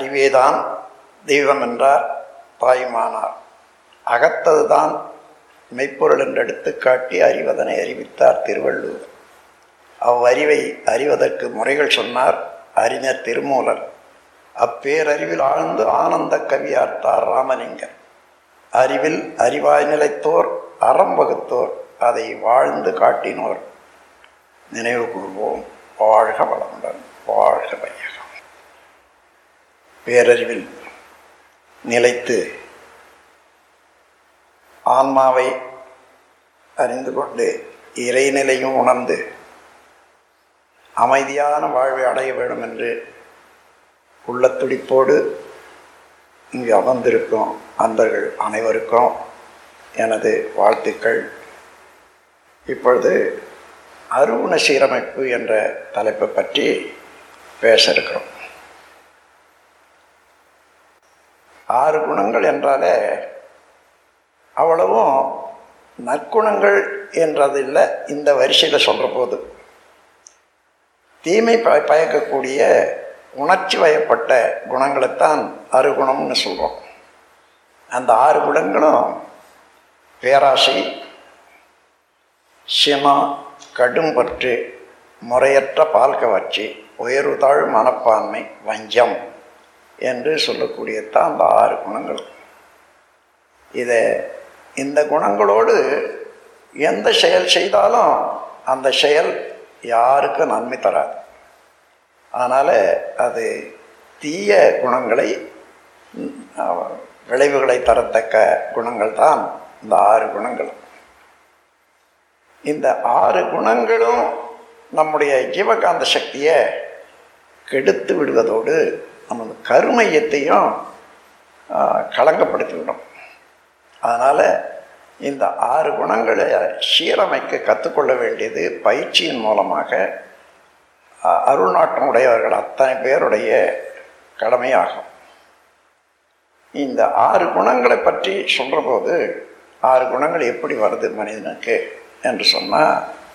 அறிவேதான் தெய்வம் என்றார் தாயுமானார் அகத்ததுதான் மெய்ப்பொருள் என்று எடுத்து காட்டி அறிவதனை அறிவித்தார் திருவள்ளுவர் அவ்வறிவை அறிவதற்கு முறைகள் சொன்னார் அறிஞர் திருமூலர் அப்பேரறிவில் ஆழ்ந்து ஆனந்த கவியார்த்தார் ராமலிங்கர் அறிவில் அறிவாய் நிலைத்தோர் அறம் வகுத்தோர் அதை வாழ்ந்து காட்டினோர் நினைவு கூர்வோம் வாழ்க வளமுடன் வாழ்க வையகம் பேரறிவில் நிலைத்து ஆன்மாவை அறிந்து கொண்டு இறைநிலையும் உணர்ந்து அமைதியான வாழ்வை அடைய வேண்டும் என்று உள்ளத்துடிப்போடு இங்கு அமர்ந்திருக்கும் அன்பர்கள் அனைவருக்கும் எனது வாழ்த்துக்கள் இப்பொழுது அருகுண சீரமைப்பு என்ற தலைப்பை பற்றி பேச இருக்கிறோம் ஆறு குணங்கள் என்றாலே அவ்வளவும் நற்குணங்கள் என்றதில்லை இந்த வரிசையில் சொல்கிற போது தீமை ப பயக்கக்கூடிய உணர்ச்சி வயப்பட்ட குணங்களைத்தான் அறுகுணம்னு சொல்கிறோம் அந்த ஆறு குணங்களும் பேராசை சினம் கடும்பற்று முறையற்ற பால் கவர்ச்சி உயர்வுதாழ் மனப்பான்மை வஞ்சம் என்று சொல்லக்கூடியதான் அந்த ஆறு குணங்கள் இதை இந்த குணங்களோடு எந்த செயல் செய்தாலும் அந்த செயல் யாருக்கும் நன்மை தராது அதனால் அது தீய குணங்களை விளைவுகளை தரத்தக்க குணங்கள் தான் இந்த ஆறு குணங்கள் இந்த ஆறு குணங்களும் நம்முடைய ஜீவகாந்த சக்தியை கெடுத்து விடுவதோடு நமது கருமையத்தையும் களங்கப்படுத்திவிடும் அதனால் இந்த ஆறு குணங்களை சீரமைக்க கற்றுக்கொள்ள வேண்டியது பயிற்சியின் மூலமாக அருள்நாட்டம் உடையவர்கள் அத்தனை பேருடைய கடமையாகும் இந்த ஆறு குணங்களை பற்றி சொல்கிற போது ஆறு குணங்கள் எப்படி வருது மனிதனுக்கு என்று சொன்னால்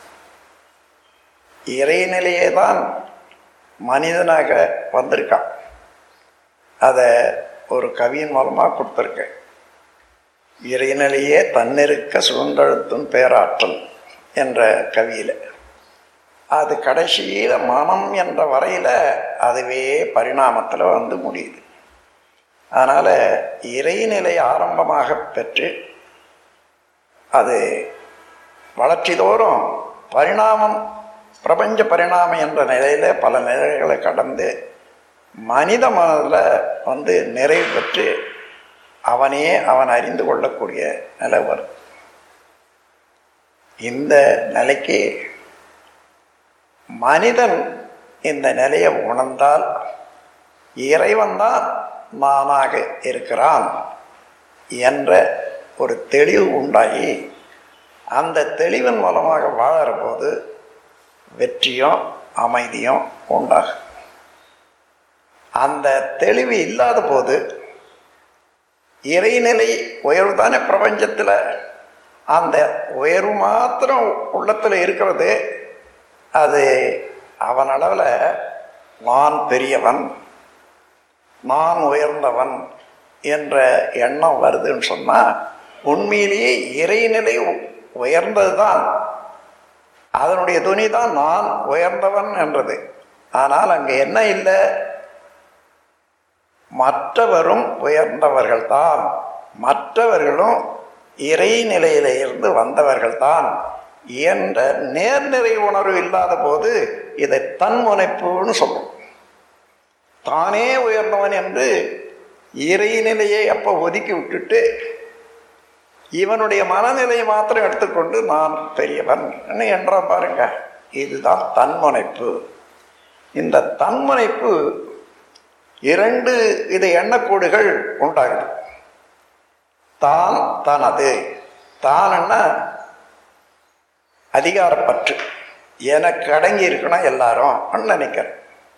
இறைநிலையே தான் மனிதனாக வந்திருக்கான் அதை ஒரு கவியின் மூலமாக கொடுத்துருக்கேன் இறைநிலையே தன்னிருக்க சுழன்றழுத்தும் பேராற்றல் என்ற கவியில் அது கடைசியில் மனம் என்ற வரையில் அதுவே பரிணாமத்தில் வந்து முடியுது அதனால் இறைநிலை ஆரம்பமாக பெற்று அது வளர்ச்சி தோறும் பரிணாமம் பிரபஞ்ச பரிணாமம் என்ற நிலையில் பல நிலைகளை கடந்து மனித மனதில் வந்து நிறைவு பெற்று அவனையே அவன் அறிந்து கொள்ளக்கூடிய நிலை வரும் இந்த நிலைக்கு மனிதன் இந்த நிலையை உணர்ந்தால் இறைவன் தான் நானாக இருக்கிறான் என்ற ஒரு தெளிவு உண்டாகி அந்த தெளிவின் மூலமாக வாழற போது வெற்றியும் அமைதியும் உண்டாகும் அந்த தெளிவு இல்லாத போது இறைநிலை உயர்வு தானே பிரபஞ்சத்தில் அந்த உயர்வு மாத்திரம் உள்ளத்தில் இருக்கிறது அது அவன் அளவில் நான் பெரியவன் நான் உயர்ந்தவன் என்ற எண்ணம் வருதுன்னு சொன்னால் உண்மையிலேயே இறைநிலை உயர்ந்தது தான் அதனுடைய துணி தான் நான் உயர்ந்தவன் என்றது ஆனால் அங்கே என்ன இல்லை மற்றவரும் உயர்ந்தவர்கள் தான் மற்றவர்களும் இறைநிலையில இருந்து வந்தவர்கள் தான் என்ற நேர்நிறை உணர்வு இல்லாத போது இதை தன்முனைப்புன்னு சொல்லும் தானே உயர்ந்தவன் என்று இறைநிலையை அப்போ ஒதுக்கி விட்டுட்டு இவனுடைய மனநிலையை மாத்திரம் எடுத்துக்கொண்டு நான் பெரியவன் என்ற பாருங்க இதுதான் தன்முனைப்பு இந்த தன்முனைப்பு இரண்டு வித எண்ணக்கூடுகள் உண்டாகுது தான் தனது தானன்னா அதிகாரப்பற்று எனக்கு அடங்கி இருக்கணும் எல்லாரும் நினைக்கிறேன்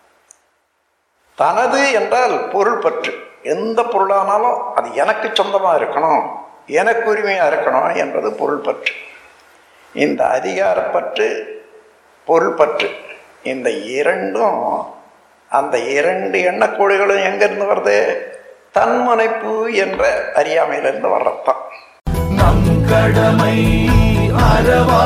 தனது என்றால் பொருள் பற்று எந்த பொருளானாலும் அது எனக்கு சொந்தமாக இருக்கணும் எனக்கு உரிமையாக இருக்கணும் என்பது பொருள் பற்று இந்த அதிகாரப்பற்று பொருள் பற்று இந்த இரண்டும் அந்த இரண்டு எண்ணக்கோடுகளும் எங்கிருந்து வருது தன்முனைப்பு என்ற அறியாமையிலிருந்து வர்றதுதான் நம் கடமை அறவா